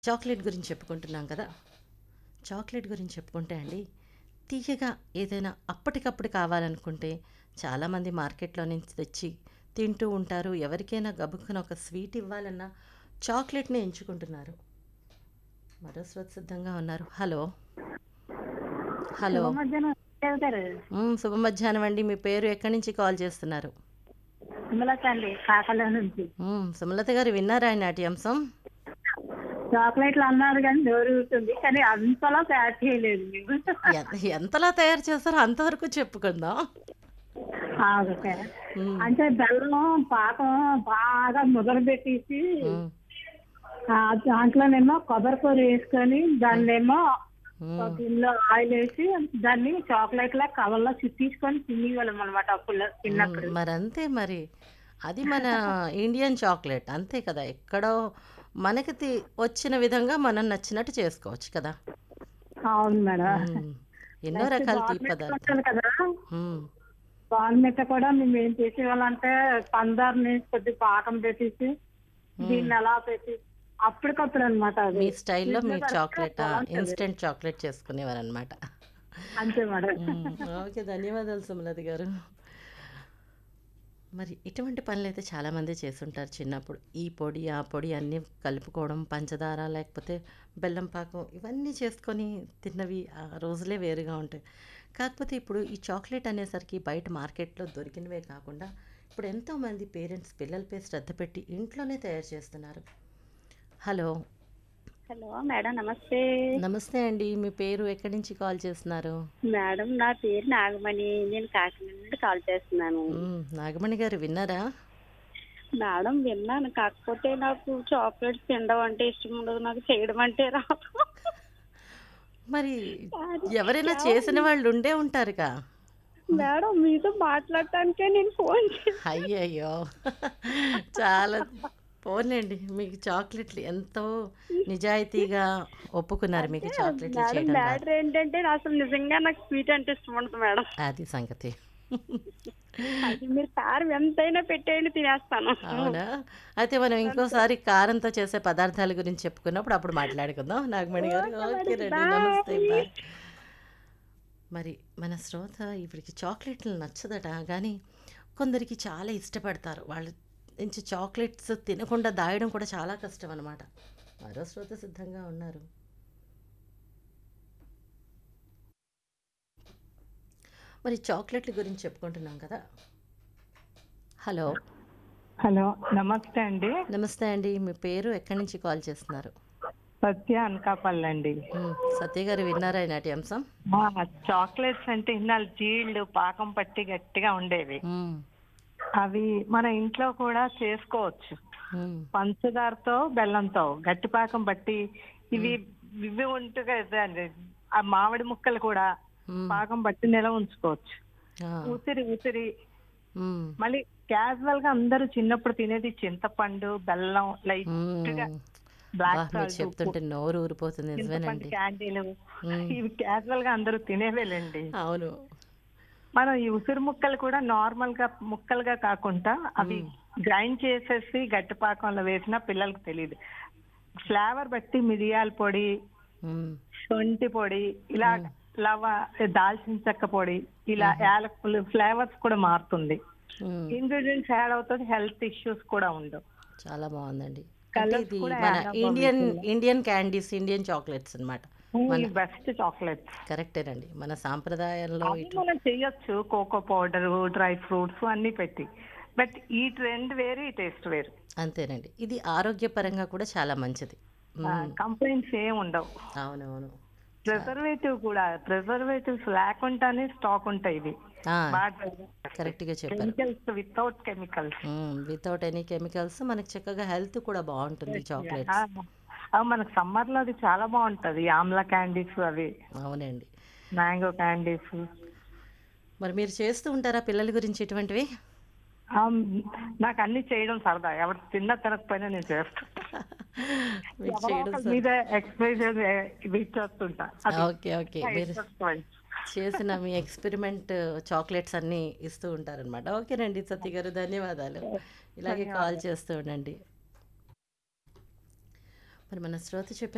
Chocolate గురించి చెప్పుకుంటున్నాం కదా చాక్లెట్ గురించి చెప్పుకుంటే అండి తీయగా ఏదైనా అప్పటికప్పుడు కావాలనుకుంటే చాలామంది మార్కెట్లో నుంచి తెచ్చి తింటూ ఉంటారు ఎవరికైనా గబుక్కున ఒక స్వీట్ ఇవ్వాలన్నా చాక్లెట్ని ఎంచుకుంటున్నారు మరో శ్రోత సిద్ధంగా ఉన్నారు హలో హలో శుభ మధ్యాహ్నం చదువుతారు మ్, శుభ మధ్యాహ్నం అండి మీ పేరు ఎక్కడి నుంచి కాల్ చేస్తున్నారు సుమలత అండి కాకల నుంచి మ్, సుమలత గారు విన్నారా ఈ నాట్యాంశం చాక్లెట్లు అన్నారు కానీ నోరు ఊరుతుంది కానీ అంతలా తయారు చేయలేదు మేము ఎ- ఎంతలా తయారు చేస్తారో అంతవరకు చెప్పుకుందాం ఆ, ఓకే. మ్, అంటే బెల్లం పాకం బాగా ముదర పెట్టేసి మ్, ఆ, దాంట్లోనేమో కొబ్బరికూర వేసుకొని దాన్నేమో మ్. ఒక గిన్నెలో ఆయిల్ వేసి దాన్ని చాక్లెట్ లా కవర్లో చుట్టించుకొని తినేవాళ్ళం అనమాట అప్పుడు చిన్నప్పుడు మ్, మరి అంతే మరి అది మన ఇండియన్ చాక్లెట్ అంతే కదా ఎక్కడో మనకి తి- వచ్చిన విధంగా మనం నచ్చినట్టు చేసుకోవచ్చు కదా అవును మేడం మ్, ఎన్నో రకాల తీపి బార్నెట్ పదార్థాలు ఉంటుంది కదా మ్, బార్నెట్ కూడా మేము ఏం చేసేవాళ్ళంటే పందార్ని కొద్ది పాకం పెట్టేసి దీన్ని ఎలా పెట్టి అప్పటికప్పుడు అనమాట అది మీ స్టైల్లో ఫ్రిడ్జ్లో మీరు పెడితే చాక్లెట్ బాగుంటది. ఇన్స్టెంట్ చాక్లెట్ చేసుకునేవారు అనమాట అంతే మేడం ఓకే ధన్యవాదాలు సుమలత గారు మరి ఇటువంటి పనులు అయితే చాలామంది చేస్తుంటారు చిన్నప్పుడు ఈ పొడి ఆ పొడి అన్నీ కలుపుకోవడం పంచదార లేకపోతే బెల్లం పాకం ఇవన్నీ చేసుకొని తిన్నవి ఆ రోజులే వేరుగా ఉంటాయి కాకపోతే ఇప్పుడు ఈ చాక్లెట్ అనేసరికి బయట మార్కెట్లో దొరికినవే కాకుండా ఇప్పుడు ఎంతోమంది పేరెంట్స్ పిల్లలపై శ్రద్ధ పెట్టి ఇంట్లోనే తయారు చేస్తున్నారు హలో హలో మేడం నమస్తే నమస్తే అండి మీ పేరు ఎక్కడి నుంచి కాల్ చేస్తున్నారు మేడం నా పేరు నాగమణి నేను కాకినాడ నుండి కాల్ చేస్తున్నాను మ్మ్. నాగమణి గారు విన్నారా మేడం విన్నాను కాకపోతే నాకు చాక్లెట్స్ తినడం అంటే ఇష్టం ఉండదు నాకు చేయడం అంటే రాదు మరి ఎవరైనా చేసిన వాళ్ళు ఉండే ఉంటారుగా మేడం మీతో మాట్లాడటానికే నేను ఫోన్ చేశాను అయ్యయ్యో చాలా పోలేండి మీకు చాక్లెట్లు ఎంతో నిజాయితీగా ఒప్పుకున్నారు మీకు చాక్లెట్లు మేడం చేయడం రాదు. మ్యాటర్ ఏంటంటే అసలు నిజంగా నాకు స్వీట్ అంటే ఇష్టం ఉండదు మేడం అది సంగతి అది మీరు కారం ఎంతైనా పెట్టేయండి తినేస్తాను అవునా అయితే మనం ఇంకోసారి కారంతో చేసే పదార్థాల గురించి చెప్పుకున్నప్పుడు అప్పుడు మాట్లాడుకుందాం నాగమణి గారు ఓకే రండి నమస్తే బాయ్ మరి మన శ్రోత ఇప్పటికి చాక్లెట్లు నచ్చదట కానీ కొందరికి చాలా ఇష్టపడతారు వాళ్ళ నుంచి చాక్లెట్స్ తినకుండా దాయడం కూడా చాలా కష్టం అనమాట మరో శ్రోత సిద్ధంగా ఉన్నారు మరి చాక్లెట్ల గురించి చెప్పుకుంటున్నాం కదా హలో హలో నమస్తే అండి నమస్తే అండి మీ పేరు ఎక్కడి నుంచి కాల్ చేస్తున్నారు సత్య అనకాపల్లి అండి మ్, సత్య గారు విన్నారా ఈనాటి అంశం చాక్లెట్స్ అంటే ఇన్నాళ్ళు జీళ్ళు పాకం పట్టి గట్టిగా ఉండేవి మ్, అవి మన ఇంట్లో కూడా చేసుకోవచ్చు మ్, పంచదారతో బెల్లంతో గట్టి పాకం పట్టి ఇవి ఇవి ఉంటుగా అండి ఆ మామిడి ముక్కలు కూడా మ్, పాకం పట్టి నిల ఉంచుకోవచ్చు ఆ, ఉసిరి ఉసిరి మ్, మళ్ళీ క్యాజువల్ గా అందరూ చిన్నప్పుడు తినేది చింతపండు బెల్లం లైట్ గా మ్. బ్లాక్ బా, మీరు సాల్ట్ చెప్తుంటే నోరు ఊరిపోతుంది చింతపండు నిజమేనండి క్యాండీలు మ్, ఇవి క్యాజువల్ గా అందరూ తినేవేలేండి అవును మనం ఈ ఉసిరి ముక్కలు కూడా నార్మల్ గా ముక్కలుగా కాకుండా అవి గ్రైండ్ చేసేసి గట్టి పాకంలో వేసినా పిల్లలకు తెలియదు ఫ్లేవర్ బట్టి మిరియాల పొడి మ్, శొంఠి పొడి ఇలా లవ దాల్చిన చెక్క పొడి ఇలా యాలకులు ఫ్లేవర్స్ కూడా మారుతుంది మ్. ఇంగ్రీడియంట్స్ యాడ్ అవుతుంది హెల్త్ ఇష్యూస్ కూడా ఉండవు చాలా బాగుందండి అంటే Colours ఇది కూడా మన add అవ్వవు Indian Indian candies Indian chocolates అన్నమాట బెస్ట్ చాక్లెట్స్ కరెక్టేనండి మన సాంప్రదాయంలో అవి ఇట్లా మనం చెయ్యొచ్చు కోకో పౌడర్ డ్రై ఫ్రూట్స్ అన్ని పెట్టి బట్ ఈ ట్రెండ్ వేరు ఈ టేస్ట్ వేరు అంతేనండి ఇది ఆరోగ్యపరంగా కూడా చాలా మంచిది మ్, కంప్లైంట్స్ ఏం ఉండవు అవునవును ప్రిజర్వేటివ్ కూడా ప్రిజర్వేటివ్స్ లేకుండానే స్టాక్ ఉంటాయి ఇవి ఆ, కరెక్ట్గా చెప్పారు chemicals without chemicals without any chemicals మనకి చక్కగా హెల్త్ కూడా బాగుంటుంది చాక్లెట్స్ అవి మనకు సమ్మర్ లో అది చాలా బాగుంటది ఆమ్లా క్యాండీస్ అవి అవునండి మ్యాంగో క్యాండీస్ మరి మీరు చేస్తూ ఉంటారా పిల్లల గురించి ఇటువంటివి నాకు అన్ని చేయడం సరదా ఎవరు తిన్నా తినకపోయినా నేను చేస్తాను మీకు ఎవరో చేయడం ఒకరి మీద ఎక్స్ప్రెషన్ ఇచ్చేస్తుంటా అది ఓకే ఓకే నా మీరు interest point. చేసిన మీ ఎక్స్పెరిమెంట్ చాక్లెట్స్ అన్నీ ఇస్తూ ఉంటారనమాట ఓకేనండి సత్య గారు ధన్యవాదాలు ఇలాగే కాల్ చేస్తూ ఉండండి మరి మన శ్రోత చెప్పిన